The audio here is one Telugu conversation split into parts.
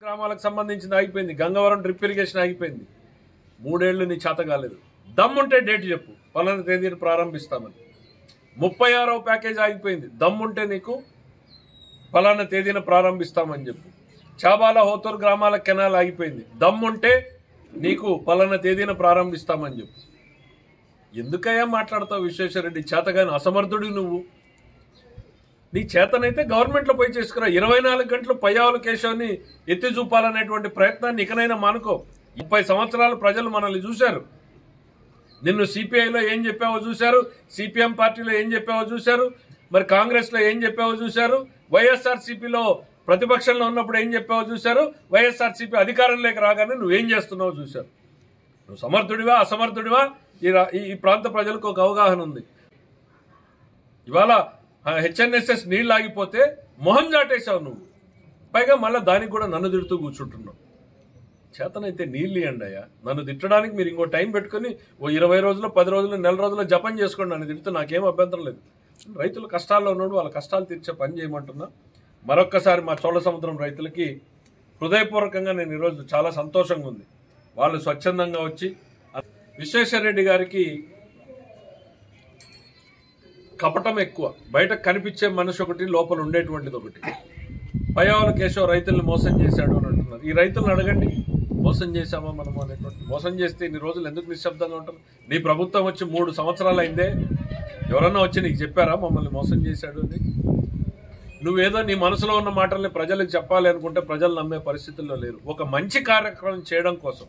గ్రామాలకు సంబంధించింది ఆగిపోయింది గంగవరం డ్రిప్ ఇరిగేషన్ ఆగిపోయింది మూడేళ్లు నీ చేత కాలేదు దమ్ముంటే డేట్ చెప్పు పలానా తేదీని ప్రారంభిస్తామని ముప్పై ఆరవ ప్యాకేజ్ ఆగిపోయింది దమ్ముంటే నీకు పలానా తేదీన ప్రారంభిస్తామని చెప్పు చాబాల హోతూరు గ్రామాల కెనాల్ ఆగిపోయింది దమ్ముంటే నీకు పలానా తేదీన ప్రారంభిస్తామని చెప్పు ఎందుకయ్యా మాట్లాడతావు విశ్వేశ్వరరెడ్డి చేతగాని అసమర్థుడి నువ్వు నీ చేతనైతే గవర్నమెంట్లో పోయి చేసుకురా ఇరవై నాలుగు గంటలు పయ్యావుల కేశవ్ని ఎత్తి చూపాలనేటువంటి ప్రయత్నాన్ని ఇకనైనా మానుకో ముప్పై సంవత్సరాలు ప్రజలు మనల్ని చూశారు నిన్ను సిపిఐలో ఏం చెప్పావో చూశారు సిపిఎం పార్టీలో ఏం చెప్పావో చూశారు మరి కాంగ్రెస్లో ఏం చెప్పావో చూశారు వైఎస్ఆర్సీపీలో ప్రతిపక్షంలో ఉన్నప్పుడు ఏం చెప్పావో చూశారు వైఎస్ఆర్సీపీ అధికారంలోకి రాగానే నువ్వేం చేస్తున్నావో చూశారు నువ్వు సమర్థుడివా అసమర్థుడివా ఈ రా- ఈ- ఈ ప్రాంత ప్రజలకు ఒక అవగాహన ఉంది ఇవాళ హెచ్ఎన్ఎస్ఎస్ నీళ్ళు ఆగిపోతే మొహం చాటేశావు నువ్వు పైగా మళ్ళీ దానికి కూడా నన్ను తిడుతూ కూర్చుంటున్నావు చేతనైతే నీళ్ళు ఇవ్వండి అయ్యా నన్ను తిట్టడానికి మీరు ఇంకో టైం పెట్టుకొని ఓ ఇరవై రోజులు పది రోజులు నెల రోజులు జపం చేసుకోండి నన్ను తిడితే నాకేం అభ్యంతరం లేదు రైతులు కష్టాల్లో ఉన్నాడు వాళ్ళ కష్టాలు తీర్చే పని చేయమంటున్నా మరొక్కసారి మా చోళ సముద్రం రైతులకి హృదయపూర్వకంగా నేను ఈరోజు చాలా సంతోషంగా ఉంది వాళ్ళు స్వచ్ఛందంగా వచ్చి విశ్వేశ్వరరెడ్డి గారికి కపటం ఎక్కువ బయట కనిపించే మనిషి ఒకటి లోపల ఉండేటువంటిది ఒకటి పయ్యావుల కేశవ్ రైతుల్ని మోసం చేశాడు అని అంటున్నారు ఈ రైతులను అడగండి మోసం చేశామా మనము అనేటువంటి మోసం చేస్తే ఇన్ని రోజులు ఎందుకు నిశ్శబ్దంగా ఉంటారు నీ ప్రభుత్వం వచ్చి మూడు సంవత్సరాలు అయిందే ఎవరన్నా వచ్చి నీకు చెప్పారా మమ్మల్ని మోసం చేశాడు అని నువ్వేదో నీ మనసులో ఉన్న మాటల్ని ప్రజలకు చెప్పాలి అనుకుంటే ప్రజలు నమ్మే పరిస్థితుల్లో లేరు ఒక మంచి కార్యక్రమం చేయడం కోసం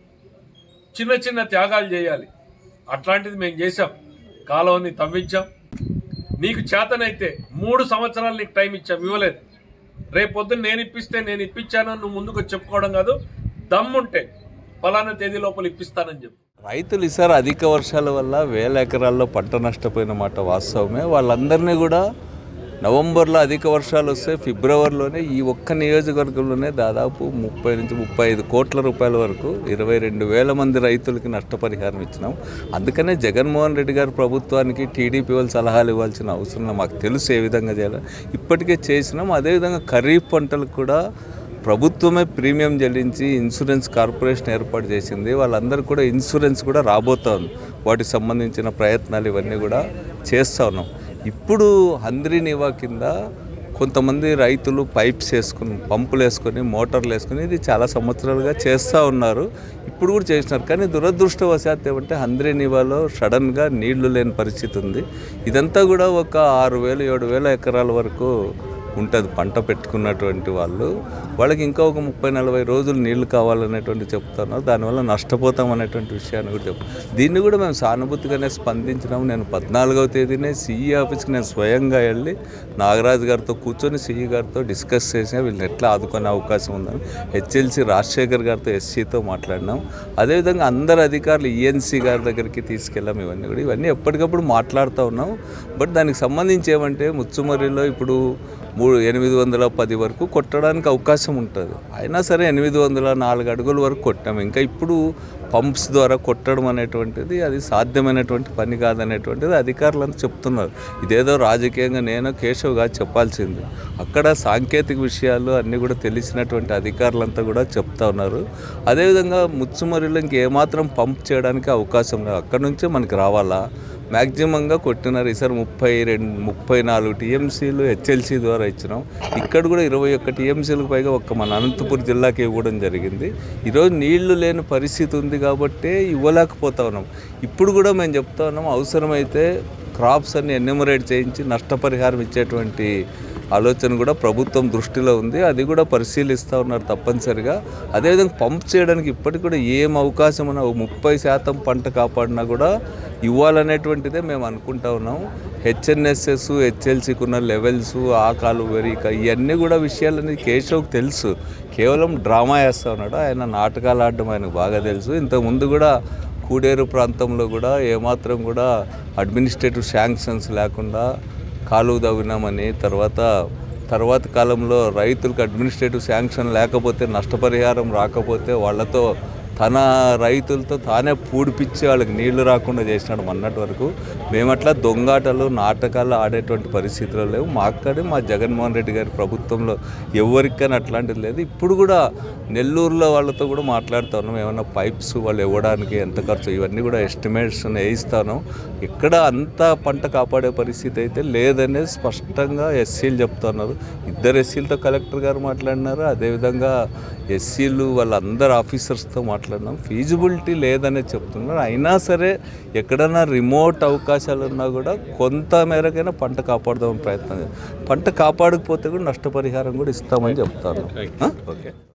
చిన్న చిన్న త్యాగాలు చేయాలి అట్లాంటిది మేము చేశాం కాలువని తవ్వించాం నీకు చేతనైతే మూడు సంవత్సరాలు నీకు టైం ఇచ్చాం ఇవ్వలేదు రేపు పొద్దున్న నేను ఇప్పిస్తే నేను ఇప్పించాను అని నువ్వు ముందుకు వచ్చి చెప్పుకోవడం కాదు దమ్ముంటే ఫలానా తేదీ లోపల ఇప్పిస్తానని చెప్పు రైతులు ఈసారి అధిక వర్షాల వల్ల వేల ఎకరాల్లో పంట నష్టపోయిన మాట వాస్తవమే వాళ్ళందరినీ కూడా నవంబర్లో అధిక వర్షాలు వస్తే ఫిబ్రవరిలోనే ఈ ఒక్క నియోజకవర్గంలోనే దాదాపు ముప్పై నుంచి ముప్పై ఐదు కోట్ల రూపాయల వరకు ఇరవై రెండు వేల మంది రైతులకి నష్టపరిహారం ఇచ్చినాం అందుకనే జగన్మోహన్ రెడ్డి గారి ప్రభుత్వానికి టీడీపీ వాళ్ళు సలహాలు ఇవ్వాల్సిన అవసరం లేదు. మాకు తెలుసు ఏ విధంగా చేయాలి ఇప్పటికే చేసినాం అదేవిధంగా ఖరీఫ్ పంటలకు కూడా ప్రభుత్వమే ప్రీమియం చెల్లించి ఇన్సూరెన్స్ కార్పొరేషన్ ఏర్పాటు చేసింది వాళ్ళందరూ కూడా ఇన్సూరెన్స్ కూడా రాబోతోంది వాటికి సంబంధించిన ప్రయత్నాలు ఇవన్నీ కూడా చేస్తూ ఉన్నాం ఇప్పుడు హంద్రీ నివా కింద కొంతమంది రైతులు పైప్స్ వేసుకుని పంపులు వేసుకొని మోటార్లు వేసుకొని ఇది చాలా సంవత్సరాలుగా చేస్తూ ఉన్నారు ఇప్పుడు కూడా చేసినారు కానీ దురదృష్టవశాత్తు ఏమంటే హంద్రీ నివాలో సడన్గా నీళ్లు లేని పరిస్థితి ఉంది ఇదంతా కూడా ఒక ఆరు వేలు ఏడు వేల ఎకరాల వరకు ఉంటుంది పంట పెట్టుకున్నటువంటి వాళ్ళు వాళ్ళకి ఇంకా ఒక ముప్పై నలభై రోజులు నీళ్లు కావాలనేటువంటి చెప్తున్నారు దానివల్ల నష్టపోతాం అనేటువంటి విషయాన్ని కూడా చెప్పు దీన్ని కూడా మేము సానుభూతిగానే స్పందించినాము నేను పద్నాలుగవ తేదీనే సిఈ ఆఫీస్కి నేను స్వయంగా వెళ్ళి నాగరాజు గారితో కూర్చొని సిఈ గారితో డిస్కస్ చేసిన వీళ్ళని ఎట్లా ఆదుకునే అవకాశం ఉందని హెచ్ఎల్సి రాజశేఖర్ గారితో ఎస్సీతో మాట్లాడినాం అదేవిధంగా అందరు అధికారులు ఈఎన్సీ గారి దగ్గరికి తీసుకెళ్ళాం ఇవన్నీ కూడా ఇవన్నీ ఎప్పటికప్పుడు మాట్లాడుతూ ఉన్నాం బట్ దానికి సంబంధించి ఏమంటే ముచ్చుమర్రిలో ఇప్పుడు మూడు ఎనిమిది వందల పది వరకు కొట్టడానికి అవకాశం ఉంటుంది అయినా సరే ఎనిమిది వందల నాలుగు అడుగుల వరకు కొట్టాము ఇంకా ఇప్పుడు పంప్స్ ద్వారా కొట్టడం అనేటువంటిది అది సాధ్యమైనటువంటి పని కాదనేటువంటిది అధికారులంతా చెప్తున్నారు ఇదేదో రాజకీయంగా నేను కేశవ్గా చెప్పాల్సింది అక్కడ సాంకేతిక విషయాలు అన్నీ కూడా తెలిసినటువంటి అధికారులంతా కూడా చెప్తా ఉన్నారు అదేవిధంగా ముచ్చుమరిలో ఇంకేమాత్రం పంప్ చేయడానికి అవకాశం లేదు అక్కడ నుంచే మనకి రావాలా మ్యాక్సిమంగా కొట్టినారు ఈసారి ముప్పై రెండు ముప్పై నాలుగు టీఎంసీలు హెచ్ఎల్సీ ద్వారా ఇచ్చినాం ఇక్కడ కూడా ఇరవై ఒక్క టీఎంసీలకు పైగా ఒక్క మన అనంతపురం జిల్లాకి ఇవ్వడం జరిగింది ఈరోజు నీళ్లు లేని పరిస్థితి ఉంది కాబట్టి ఇవ్వలేకపోతా ఉన్నాం ఇప్పుడు కూడా మేము చెప్తా ఉన్నాం అవసరమైతే క్రాప్స్ అన్ని ఎన్యూమరేట్ చేయించి నష్టపరిహారం ఇచ్చేటువంటి ఆలోచన కూడా ప్రభుత్వం దృష్టిలో ఉంది అది కూడా పరిశీలిస్తూ ఉన్నారు తప్పనిసరిగా అదేవిధంగా పంప్ చేయడానికి ఇప్పటికి కూడా ఏం అవకాశం ఉన్నా ముప్పై శాతం పంట కాపాడినా కూడా ఇవ్వాలనేటువంటిదే మేము అనుకుంటా ఉన్నాం హెచ్ఎన్ఎస్ఎస్ హెచ్ఎల్సీకి ఉన్న లెవెల్స్ ఆకాలు వెరీక ఇవన్నీ కూడా విషయాలన్నీ కేశవ్కి తెలుసు కేవలం డ్రామా వేస్తూ ఉన్నాడు ఆయన నాటకాలు ఆడడం ఆయనకు బాగా తెలుసు ఇంతకుముందు కూడా కూడేరు ప్రాంతంలో కూడా ఏమాత్రం కూడా అడ్మినిస్ట్రేటివ్ శాంక్షన్స్ లేకుండా కాలువ తవ్వినామని తర్వాత తర్వాత కాలంలో రైతులకు అడ్మినిస్ట్రేటివ్ శాంక్షన్ లేకపోతే నష్టపరిహారం రాకపోతే వాళ్ళతో తన రైతులతో తానే పూడిపిచ్చి వాళ్ళకి నీళ్లు రాకుండా చేసినాడు మొన్నటి వరకు మేమట్లా దొంగాటలు నాటకాలు ఆడేటువంటి పరిస్థితులు లేవు మా అక్కడే మా జగన్మోహన్ రెడ్డి గారి ప్రభుత్వంలో ఎవరికైనా అట్లాంటిది లేదు ఇప్పుడు కూడా నెల్లూరులో వాళ్ళతో కూడా మాట్లాడుతా ఉన్నాం ఏమైనా పైప్స్ వాళ్ళు ఇవ్వడానికి ఎంత ఖర్చు ఇవన్నీ కూడా ఎస్టిమేట్స్ వేయిస్తాను ఇక్కడ అంత పంట కాపాడే పరిస్థితి అయితే లేదనేది స్పష్టంగా ఎస్సీలు చెప్తున్నారు ఇద్దరు ఎస్సీలతో కలెక్టర్ గారు మాట్లాడినారు అదేవిధంగా ఎస్సీలు వాళ్ళందరు ఆఫీసర్స్తో మాట్లాడినాం ఫీజిబిలిటీ లేదనే చెప్తున్నారు అయినా సరే ఎక్కడైనా రిమోట్ అవకాశాలు ఉన్నా కూడా కొంత మేరకైనా పంట కాపాడుదామని ప్రయత్నం చేస్తాం. పంట కాపాడకపోతే కూడా నష్టపరిహారం కూడా ఇస్తామని చెప్తాను ఆ? ఓకే